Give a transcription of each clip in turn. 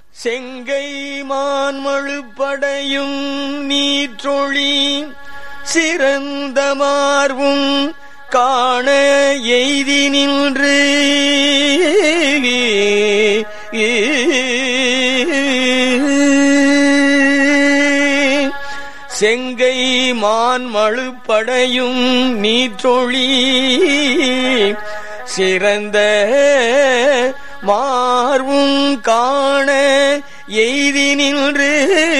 செங்கை மான்மழுப்படையும் நீற்றொழி சிறந்த மார்பும் காண எய்தி நின்று செங்கை மான்மழுப்படையும் நீற்றொழி சிறந்த மார்வும் காண எய்தி நின்று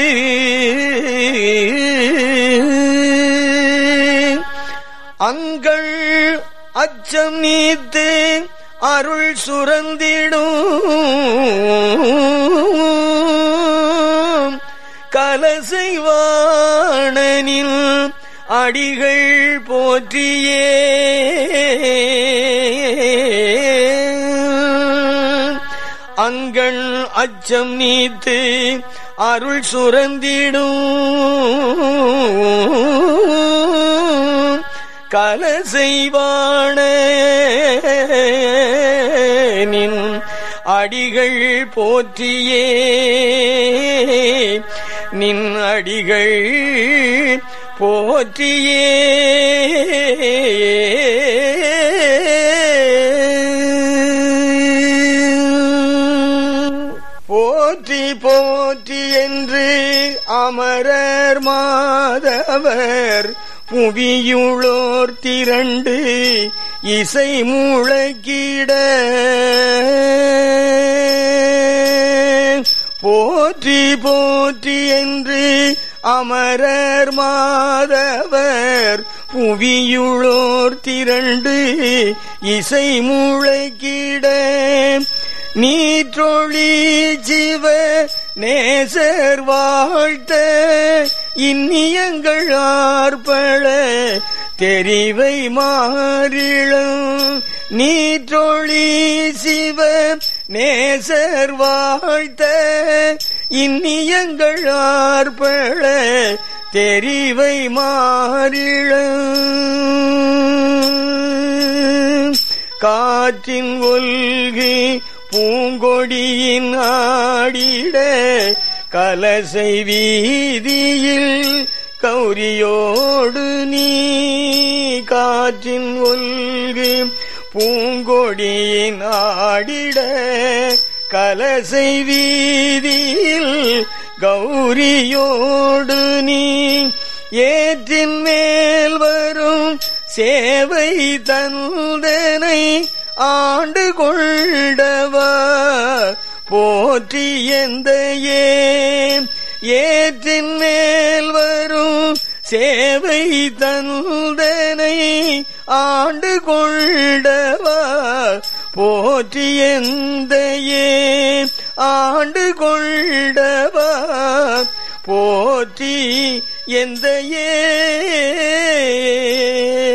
அங்கள் அச்சம் நீத்து அருள் சுரந்திடும் கலசைவாணனில் அடிகள் போற்றியே அங்கள் அச்சம் நீத்து அருள் சுரந்திடும் கலசைவாண நின் அடிகள் போற்றியே நின் அடிகள் போற்றியே போற்றி போற்றி என்று அமரர் மாதவர் புவியுளோர் திரண்டு இசை முழக்கிட போற்றி போற்றி என்று அமரர் மாதவர் புவியுளோர் திரண்டு இசை முழக்கிட நீற்றொழி ஜீவ நேசர் வாழ்த்த இன்னியங்கள் ஆர்ப்பள தெரிவை மாறிளும் நீற்றொழி சிவ நேசர் வாழ்த்த இன்னியங்கள் ஆர்ப்பள தெரிவை மாறிளும் காற்றின் ஒல்கி பூங்கொடியின் ஆடிட கலசை வீதியில் கௌரியோடு நீ காற்றின் ஒல்கு பூங்கொடியின் ஆடிட கலசை வீதியில் கௌரியோடு நீ ஏற்றின் மேல் வரும் சேவை தந்தனை ஆண்டு கொண்டவா போற்றி எந்த ஏற்றின் மேல் வரும் சேவை தந்தனை ஆண்டு கொண்டவா போற்றி எந்த ஆண்டு கொண்டவா போற்றி எந்த